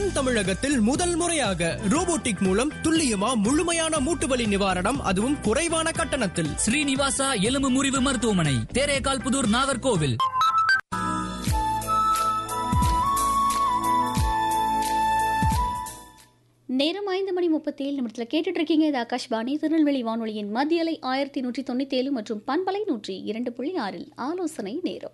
தென் தமிழகத்தில் முதல் முறையாக ரோபோட்டிக் மூலம் துல்லியமா முழுமையான மூட்டுவலி நிவாரணம் அதுவும் குறைவான கட்டணத்தில் ஸ்ரீனிவாசா எலும்பு முறிவு மருத்துவமனை தேரேகால் புதூர் நாகர்கோவில் நேரம் ஐந்து மணி முப்பத்தி ஏழு நிமிடத்தில் கேட்டுட்டு இருக்கீங்க இது ஆகாஷ்வாணி திருநெல்வேலி வானொலியின் மத்தியலை ஆயிரத்தி நூற்றி தொண்ணூற்றி ஏழு மற்றும் பண்பலை நூற்றி இரண்டு புள்ளி ஆறில் ஆலோசனை நேரம்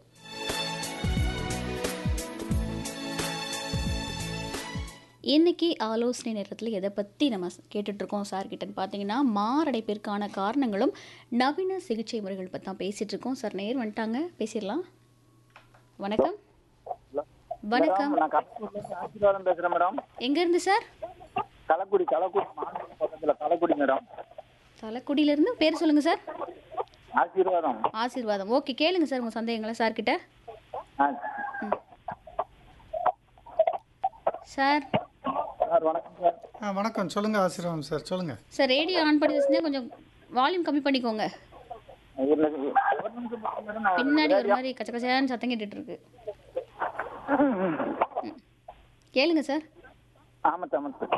இன்னைக்கு ஆலோசனை நேரத்தில் எதை பற்றி நம்ம கேட்டுட்ருக்கோம் சார் கிட்டன்னு பார்த்தீங்கன்னா மாரடைப்பிற்கான காரணங்களும் நவீன சிகிச்சை முறைகள் பற்றி தான் பேசிகிட்டு இருக்கோம் சார் நேர் வந்துட்டாங்க பேசிடலாம் வணக்கம் வணக்கம் மேடம், நான் கலக்குடியில இருந்து ஆசீர்வாதம் பேசுறேன் மேடம் எங்கேருந்து சார் கலக்குடி கலக்குடி மாநில பக்கத்துல கலக்குடி மேடம் தலைக்குடியிலேருந்து பேர் சொல்லுங்கள் சார் ஆசீர்வாதம் ஆசீர்வாதம் ஓகே கேளுங்க சார் உங்கள் சந்தேகங்களை சார் கிட்ட ஆ, சார் சார் வணக்கம் சார் ஆ வணக்கம் சொல்லுங்கள் ஆசீர்வாதம் சார் சொல்லுங்கள் சார் ரேடியோ ஆன் பண்ணி வச்சுருந்தா கொஞ்சம் வால்யூம் கம்மி பண்ணிக்கோங்க ஒரு நிமிஷம் ஒரு நிமிஷம் மட்டும் மேடம் நான் பின்னாடி ஒரு மாதிரி கச்ச கச்சையான்னு சத்தம் கேட்டுட்டு இருக்கு ம். கேளுங்க சார் ஆமா சார் ஆமா சார்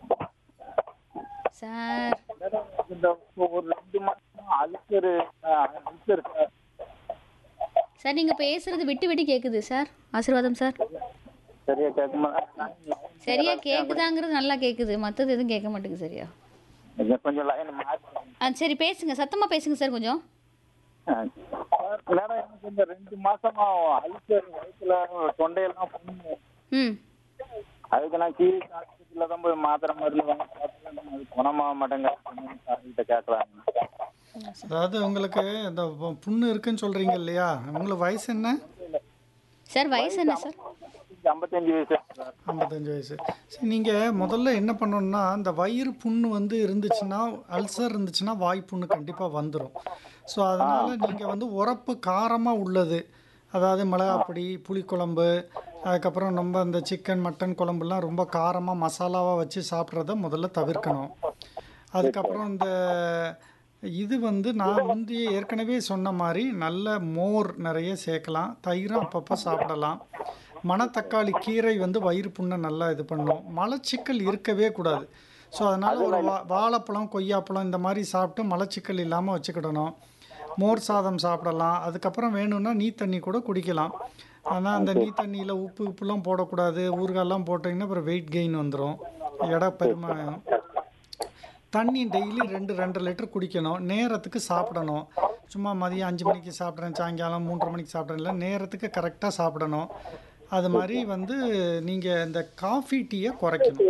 சார் மேடம் இந்த ஒரு ரெண்டு மாசம் அல்சர் அல்சர் சார் சார் நீங்கள் பேசுறது விட்டு விட்டு கேட்குது சார் ஆசீர்வாதம் சார் சரியா கேட்குமா சரியா கேட்குதாங்கிறது நல்லா கேட்குது மற்றது எதுவும் கேட்க மாட்டேங்குது சரியா கொஞ்சம் கொஞ்சம் லைன் மாறி ஆ சரி பேசுங்க சத்தமாக பேசுங்க சார் கொஞ்சம் ஆ, சார், மேடம் எனக்கு இந்த ரெண்டு மாசமா அல்சர் வயிற்றுல தொண்டையெல்லாம் புண்ணு ம் அதுக்கு நான் கீழ் ஆஸ்பத்திரியில தான் போய் மாத்திரை மருந்து வாங்கி சாப்பிட்டேன். அது குணமாக மாட்டேங்க சார்கிட்ட கேட்கலாம் அதாவது உங்களுக்கு இந்த பு- புண்ணு இருக்குன்னு சொல்கிறீங்க இல்லையா உங்களுக்கு வயசு என்ன சார் வயசு என்ன சார் ஐம்பத்தஞ்சு வயசு சார் ஐம்பத்தஞ்சு வயசு சரி நீங்கள் முதல்ல என்ன பண்ணணும்னா இந்த வயிறு புண்ணு வந்து இருந்துச்சுன்னா அல்சர் இருந்துச்சுன்னா வாய் புண்ணு கண்டிப்பாக வந்துடும் ஸோ அதனால் நீங்கள் வந்து உரப்பு காரமாக உள்ளது அதாவது மிளகாப்பொடி புளிக்குழம்பு அதுக்கப்புறம் நம்ம இந்த சிக்கன் மட்டன் குழம்புலாம் ரொம்ப காரமாக மசாலாவாக வச்சு சாப்பிட்றத முதல்ல தவிர்க்கணும் அதுக்கப்புறம் இந்த இது வந்து நான் முந்தைய ஏற்கனவே சொன்ன மாதிரி நல்ல மோர் நிறைய சேர்க்கலாம் தயிரும் அப்பப்போ சாப்பிடலாம் மணத்தக்காளி கீரை வந்து வயிறு புண்ணை நல்லா இது பண்ணும் மலச்சிக்கல் இருக்கவே கூடாது ஸோ அதனால் ஒரு வா வாழைப்பழம் கொய்யாப்பழம் இந்த மாதிரி சாப்பிட்டு மலச்சிக்கல் இல்லாமல் வச்சுக்கிடணும் மோர் சாதம் சாப்பிடலாம் அதுக்கப்புறம் வேணும்னா நீ தண்ணி கூட குடிக்கலாம் ஆனால் அந்த நீ தண்ணியில் உப்பு உப்புலாம் போடக்கூடாது ஊறுகாயெல்லாம் போட்டிங்கன்னா அப்புறம் வெயிட் கெயின் வந்துடும் எடை பெருமானம் தண்ணி டெய்லி ரெண்டு ரெண்டு லிட்டர் குடிக்கணும் நேரத்துக்கு சாப்பிடணும் சும்மா மதியம் அஞ்சு மணிக்கு சாப்பிட்றேன் சாயங்காலம் மூன்றரை மணிக்கு சாப்பிட்றேன் இல்லை நேரத்துக்கு கரெக்டாக சாப்பிடணும் அது மாதிரி வந்து நீங்கள் இந்த காஃபி டீயை குறைக்கணும்